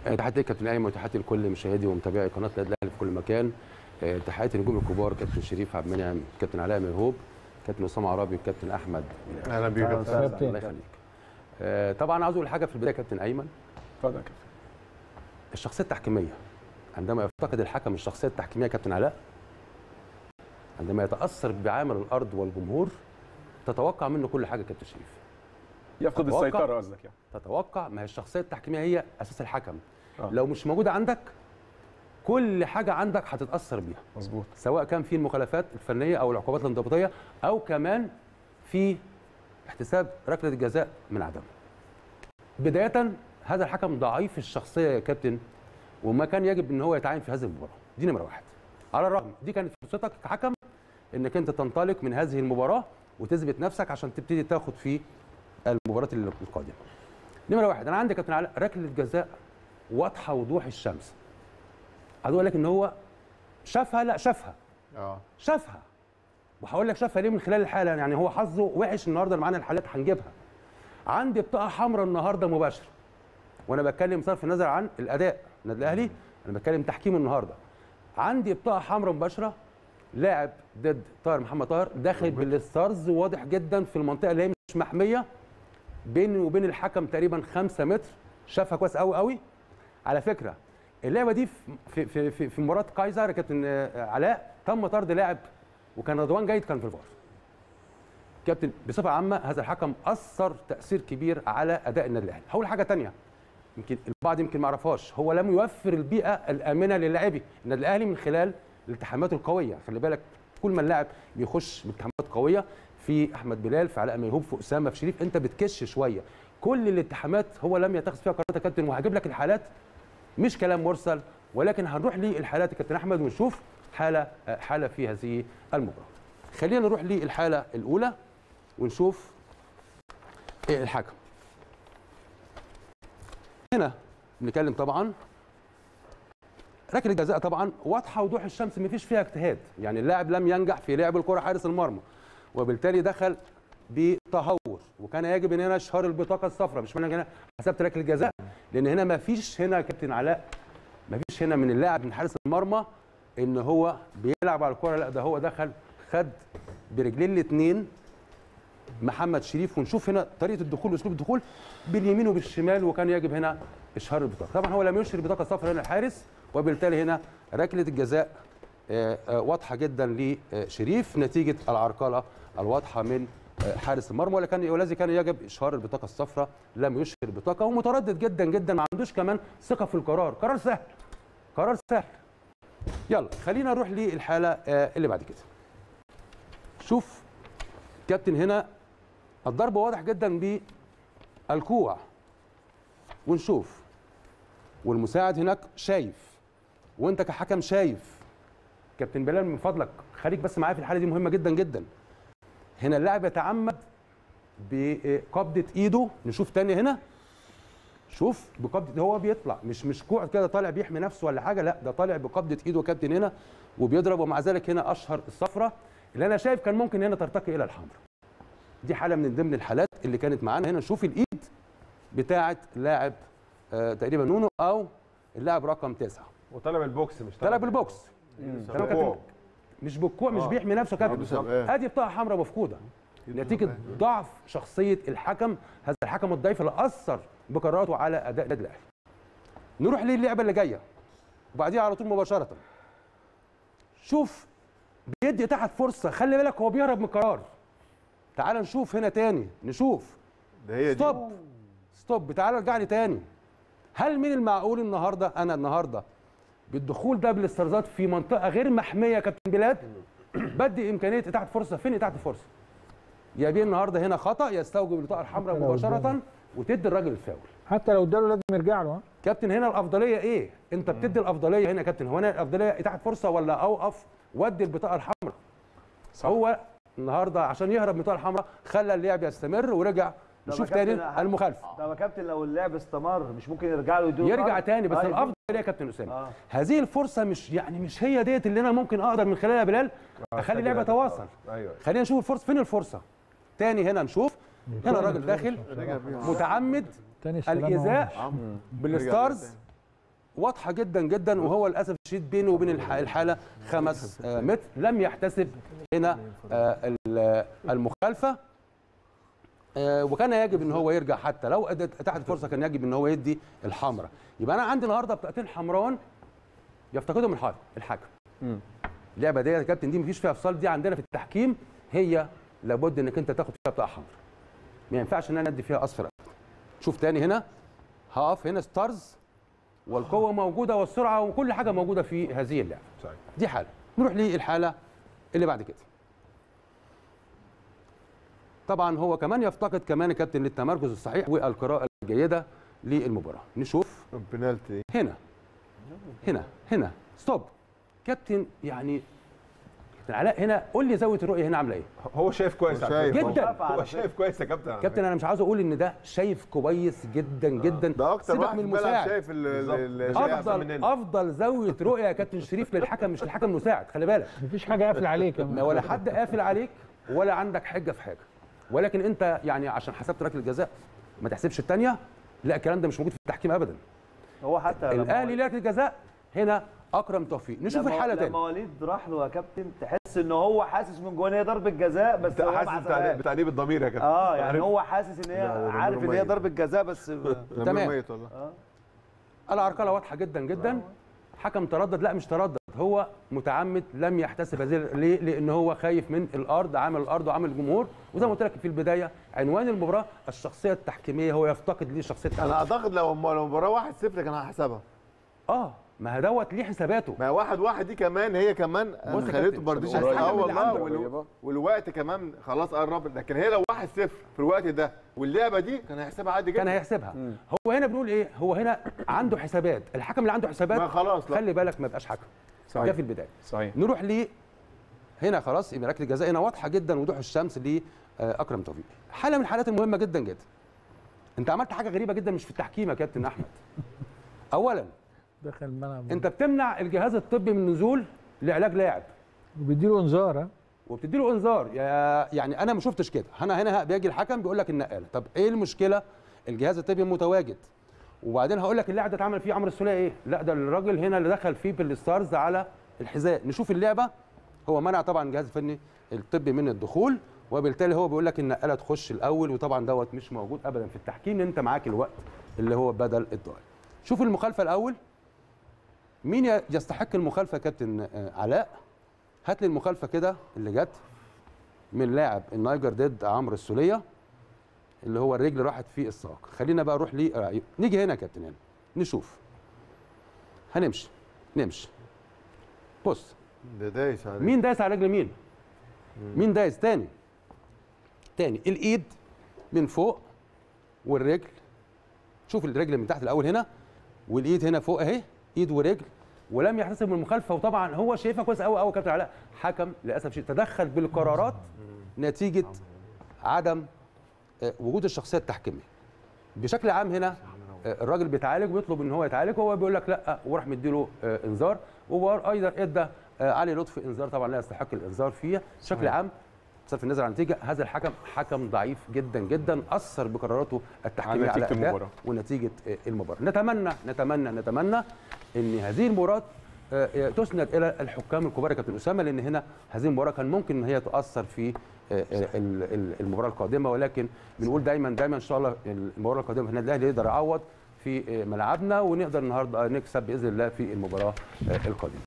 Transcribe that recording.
تحياتي لكابتن ايمن وتحياتي لكل مشاهدي ومتابعي قناه النادي الاهلي في كل مكان آه، تحياتي للنجوم الكبار كابتن شريف عبد المنعم كابتن علاء ميهوب كابتن اسامه عرابي وكابتن احمد اهلا بيك يا أهلا كابتن. الله يخليك آه، طبعا عاوز اقول حاجه في البدايه كابتن ايمن اتفضل يا كابتن الشخصيه التحكيميه عندما يفتقد الحكم الشخصيه التحكيميه كابتن علاء عندما يتاثر بعامل الارض والجمهور تتوقع منه كل حاجه كابتن شريف يفقد أتوقع. السيطره قصدك يعني تتوقع ما هي الشخصيه التحكيميه هي اساس الحكم آه. لو مش موجوده عندك كل حاجه عندك هتتاثر بيها مظبوط سواء كان في المخالفات الفنيه او العقوبات الانضباطيه او كمان في احتساب ركله الجزاء من عدمه. بدايه هذا الحكم ضعيف الشخصيه يا كابتن وما كان يجب ان هو يتعين في هذه المباراه دي نمره واحد. على الرغم دي كانت فرصتك كحكم انك انت تنطلق من هذه المباراه وتثبت نفسك عشان تبتدي تاخد في المباراه القادمه. نمره واحد انا عندي كابتن علاء ركله جزاء واضحه وضوح الشمس. عايز اقول لك ان هو شافها لا شافها اه شافها وهقول لك شافها ليه من خلال الحاله يعني هو حظه وحش النهارده اللي معانا الحالات هنجيبها عندي بطاقه حمراء النهارده مباشره وانا بتكلم صرف النظر عن الاداء النادي الاهلي انا بتكلم تحكيم النهارده عندي بطاقه حمراء مباشره لاعب ضد طاهر محمد طاهر داخل بالستارز واضح جدا في المنطقه اللي هي مش محميه بيني وبين الحكم تقريبا 5 متر شافها كويس قوي قوي على فكره اللعبه دي في في في, في مباراه كايزر كابتن آه، علاء تم طرد لاعب وكان رضوان جيد كان في الفار كابتن بصفه عامه هذا الحكم اثر تاثير كبير على اداء النادي الاهلي هقول حاجه تانية يمكن البعض يمكن ما يعرفهاش هو لم يوفر البيئه الامنه للاعبي النادي الاهلي من خلال الالتحامات القويه خلي بالك كل ما اللاعب بيخش بالتحامات قويه في احمد بلال في علاء ميهوب في اسامه في شريف انت بتكش شويه كل الالتحامات هو لم يتخذ فيها قرارات يا كابتن وهجيب لك الحالات مش كلام مرسل ولكن هنروح للحالات يا كابتن احمد ونشوف حاله حاله في هذه المباراه خلينا نروح للحاله الاولى ونشوف إيه الحكم هنا بنتكلم طبعا ركله الجزاء طبعا واضحه وضوح الشمس ما فيش فيها اجتهاد يعني اللاعب لم ينجح في لعب الكره حارس المرمى وبالتالي دخل بتهور وكان يجب ان هنا اشهار البطاقه الصفراء مش معنى إن انا حسبت ركله الجزاء لان هنا ما فيش هنا يا كابتن علاء ما فيش هنا من اللاعب من حارس المرمى ان هو بيلعب على الكره لا ده هو دخل خد برجلين الاثنين محمد شريف ونشوف هنا طريقه الدخول واسلوب الدخول باليمين وبالشمال وكان يجب هنا اشهار البطاقه طبعا هو لم يشهر البطاقه الصفراء هنا الحارس وبالتالي هنا ركله الجزاء آه، آه، واضحه جدا لشريف نتيجه العرقله الواضحه من آه، حارس المرمى ولكن والذي كان يجب اشهار البطاقه الصفراء لم يشهر البطاقه ومتردد جدا جدا ما عندوش كمان ثقه في القرار قرار سهل قرار سهل يلا خلينا نروح للحاله آه، اللي بعد كده شوف كابتن هنا الضرب واضح جدا بالكوع ونشوف والمساعد هناك شايف وانت كحكم شايف كابتن بلال من فضلك خليك بس معايا في الحاله دي مهمه جدا جدا هنا اللاعب يتعمد بقبضه ايده نشوف تاني هنا شوف بقبضه هو بيطلع مش مش كوع كده طالع بيحمي نفسه ولا حاجه لا ده طالع بقبضه ايده يا كابتن هنا وبيضرب ومع ذلك هنا اشهر الصفرة اللي انا شايف كان ممكن هنا ترتقي الى الحمراء دي حاله من ضمن الحالات اللي كانت معانا هنا نشوف الايد بتاعه لاعب آه تقريبا نونو او اللاعب رقم تسعه وطلب البوكس مش طلب البوكس تمام يا كابتن؟ مش بالكوع مش بيحمي نفسه يا عنده كابتن سبقان. ادي بطاقه حمراء مفقوده نتيجه ضعف شخصيه الحكم هذا الحكم الضعيف اللي اثر بقراراته على اداء النادي الاهلي نروح للعبه اللي جايه وبعديها على طول مباشره شوف بيدي تحت فرصه خلي بالك هو بيهرب من القرار تعال نشوف هنا تاني نشوف ده هي دي ستوب ستوب تعال ارجع لي تاني هل من المعقول النهارده انا النهارده بالدخول ده بالاسترزات في منطقه غير محميه يا كابتن بلاد بدي امكانيه اتاحه فرصه فين اتاحه الفرصه يا بيه النهارده هنا خطا يستوجب البطاقه الحمراء حتى لو مباشره قدام. وتدي الراجل الفاول حتى لو اداله لازم يرجع له ها كابتن هنا الافضليه ايه انت بتدي الافضليه هنا يا كابتن هو انا الافضليه اتاحه فرصه ولا اوقف ودي البطاقه الحمراء هو النهارده عشان يهرب من البطاقه الحمراء خلى اللعب يستمر ورجع طب نشوف يا كابتن، تاني المخالفه طب يا كابتن لو اللعب استمر مش ممكن يرجع له يدور يرجع تاني بس آه، الافضل يا كابتن اسامه آه. هذه الفرصه مش يعني مش هي ديت اللي انا ممكن اقدر من خلالها يا بلال اخلي اللعبه تواصل ايوه خلينا نشوف الفرصه فين الفرصه تاني هنا نشوف هنا الراجل داخل رجع بيها متعمد تاني السلام أهو. الايذاء بالستارز واضحه جدا جدا وهو للاسف الشديد بينه وبين الح- الحاله خمس آه، متر لم يحتسب هنا آه، ال- المخالفه آه، وكان يجب ان هو يرجع حتى لو أدت- اتاحت فرصه كان يجب ان هو يدي الحمراء يبقى انا عندي النهارده بطاقتين حمران يفتقدهم الحكم الحكم اللعبه دي يا كابتن دي مفيش فيها افصال دي عندنا في التحكيم هي لابد انك انت تاخد فيها بطاقه حمراء ما ينفعش ان انا ادي فيها اصفر شوف تاني هنا هقف هنا ستارز والقوه موجوده والسرعه وكل حاجه موجوده في هذه اللعبه صحيح. دي حاله نروح للحاله اللي بعد كده طبعا هو كمان يفتقد كمان يا كابتن للتمركز الصحيح والقراءه الجيده للمباراه نشوف بنالتي هنا هنا هنا ستوب كابتن يعني كابتن علاء هنا قول لي زاويه الرؤيه هنا عامله ايه هو شايف كويس هو على شايف. فكرة. جدا هو شايف كويس يا كابتن على كابتن انا مش عاوز اقول ان ده شايف كويس جدا جدا ده اكتر سيبك واحد من في الملعب المساعد شايف ال- ال- ال- بالظبط. اللي أحسن افضل مننا. افضل زاويه رؤيه يا كابتن شريف للحكم مش للحكم المساعد خلي بالك مفيش حاجه قافله عليك يا ما ولا حد قافل عليك ولا عندك حجه في حاجه ولكن انت يعني عشان حسبت ركله الجزاء ما تحسبش الثانيه لا الكلام ده مش موجود في التحكيم ابدا هو حتى لما الاهلي ليه ركله جزاء هنا اكرم توفيق نشوف لما- الحاله لما تاني وليد راح له يا كابتن تحس ان هو حاسس من جوه ان هي ضربه جزاء بس هو ما حاسس بتأنيب- حسبهاش. بتأنيب الضمير يا كابتن اه يعني عارف؟ هو حاسس ان هي لا، ده عارف ان هي ميت. ضربه جزاء بس ضمير تمام. ميت والله اه العرقله واضحه جدا جدا حكم تردد لا مش تردد هو متعمد لم يحتسب هذه ليه؟ لان هو خايف من الارض عامل الارض وعامل الجمهور وزي ما قلت لك في البدايه عنوان المباراه الشخصيه التحكيميه هو يفتقد ليه شخصيه انا اعتقد لو لو المباراه 1-0 كان هحسبها اه ما هو دوت ليه حساباته ما واحد واحد دي كمان هي كمان بص يا خليته كابتن، برديش الحكم اه اللي والله عنده وال- والوقت كمان خلاص قرب لكن هي لو 1-0 في الوقت ده واللعبه دي كان هيحسبها عادي جدا كان هيحسبها هو هنا بنقول ايه هو هنا عنده حسابات الحكم اللي عنده حسابات ما خلاص لا خلي بالك ما يبقاش حكم صحيح. ده في البدايه صحيح نروح ل هنا خلاص يبقى ركله الجزاء هنا واضحه جدا وضوح الشمس لاكرم توفيق حاله من الحالات المهمه جدا جدا انت عملت حاجه غريبه جدا مش في التحكيم يا كابتن احمد اولا دخل الملعب انت بتمنع الجهاز الطبي من النزول لعلاج لاعب وبيديله انذار ها وبتدي له انذار يا- يعني انا ما شفتش كده انا هنا بيجي الحكم بيقول لك النقاله طب ايه المشكله الجهاز الطبي متواجد وبعدين هقول لك اللاعب ده اتعمل فيه عمرو السوليه ايه لا ده الراجل هنا اللي دخل فيه بالستارز على الحذاء نشوف اللعبه هو منع طبعا الجهاز الفني الطبي من الدخول وبالتالي هو بيقول لك النقاله تخش الاول وطبعا دوت مش موجود ابدا في التحكيم لان انت معاك الوقت اللي هو بدل الضايع شوف المخالفه الاول مين ي- يستحق المخالفه يا كابتن آه، علاء هات لي المخالفه كده اللي جت من لاعب النايجر ضد عمرو السوليه اللي هو الرجل راحت في الساق خلينا بقى نروح لي آه، نيجي هنا يا كابتن هنا نشوف هنمشي نمشي بص ده دايس عليه مين دايس على رجل مين مين دايس تاني تاني الايد من فوق والرجل شوف الرجل من تحت الاول هنا والايد هنا فوق اهي ايد ورجل ولم يحتسب من المخالفه وطبعا هو شايفها كويس قوي قوي كابتن علاء حكم للاسف شيء تدخل بالقرارات نتيجه عدم آه، وجود الشخصيه التحكيميه بشكل عام هنا آه، الراجل بيتعالج ويطلب ان هو يتعالج وهو بيقول لك لا وراح مديله آه، انذار وايضا ادى آه، علي لطفي انذار طبعا لا يستحق الانذار فيه بشكل عام بصرف النظر عن النتيجه هذا الحكم حكم ضعيف جدا جدا اثر بقراراته التحكيميه على على نتيجة اداء المباراة. ونتيجه آه، المباراه نتمنى نتمنى نتمنى ان هذه المباراه آه، آه، تسند الى الحكام الكبار يا كابتن اسامه لان هنا هذه المباراه كان ممكن ان هي تاثر في آه، آه، ال- ال- المباراه القادمه ولكن بنقول دايما دايما ان شاء الله المباراه القادمه النادي الاهلي يقدر يعوض في آه، ملعبنا ونقدر النهارده نكسب باذن الله في المباراه آه، القادمه